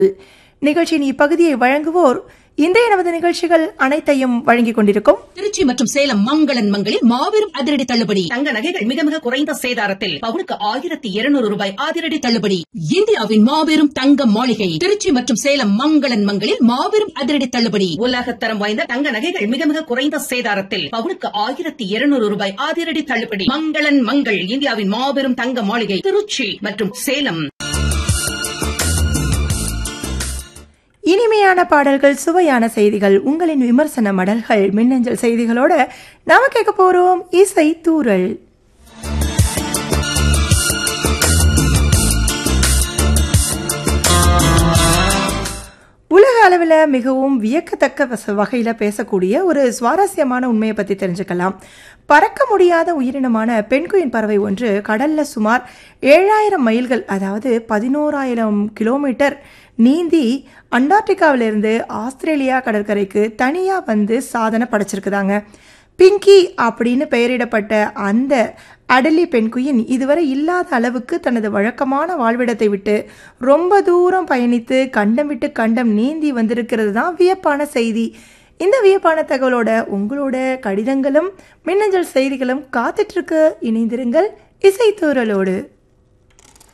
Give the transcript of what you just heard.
நிகழ்ச்சியின் இப்பகுதியை வழங்குவோர் இன்றைய நமது நிகழ்ச்சிகள் அனைத்தையும் வழங்கிக் கொண்டிருக்கும் திருச்சி மற்றும் சேலம் மங்களன் மங்களில் மாபெரும் அதிரடி தள்ளுபடி தங்க நகைகள் மிக மிக குறைந்த சேதாரத்தில் பவுனுக்கு ஆயிரத்தி இருநூறு ரூபாய் அதிரடி தள்ளுபடி இந்தியாவின் மாபெரும் தங்க மாளிகை திருச்சி மற்றும் சேலம் மங்களன் மங்களில் மாபெரும் அதிரடி தள்ளுபடி உலகத்தரம் வாய்ந்த தங்க நகைகள் மிக மிக குறைந்த சேதாரத்தில் பவுனுக்கு ஆயிரத்தி இருநூறு ரூபாய் அதிரடி தள்ளுபடி மங்களன் மங்கள் இந்தியாவின் மாபெரும் தங்க மாளிகை திருச்சி மற்றும் சேலம் இனிமையான பாடல்கள் சுவையான செய்திகள் உங்களின் விமர்சன மடல்கள் மின்னஞ்சல் செய்திகளோட நாம கேட்க போறோம் இசை தூரல் உலக அளவில் மிகவும் வியக்கத்தக்க வச- வகையில பேசக்கூடிய ஒரு சுவாரஸ்யமான உண்மையை பத்தி தெரிஞ்சுக்கலாம் பறக்க முடியாத உயிரினமான பெண்குயின் பறவை ஒன்று கடல்ல சுமார் ஏழாயிரம் மைல்கள் அதாவது பதினோராயிரம் கிலோமீட்டர் நீந்தி அண்டார்டிகாவிலிருந்து ஆஸ்திரேலியா கடற்கரைக்கு தனியா வந்து சாதனை படைச்சிருக்குதாங்க பிங்கி அப்படின்னு பெயரிடப்பட்ட அந்த அடலி பெண்குயின் இதுவரை இல்லாத அளவுக்கு தனது வழக்கமான வாழ்விடத்தை விட்டு ரொம்ப தூரம் பயணித்து கண்டம் விட்டு கண்டம் நீந்தி வந்திருக்கிறது தான் வியப்பான செய்தி இந்த வியப்பான தகவலோட உங்களோட கடிதங்களும் மின்னஞ்சல் செய்திகளும் காத்துட்ருக்கு இணைந்திருங்கள் இசைத்தூரலோடு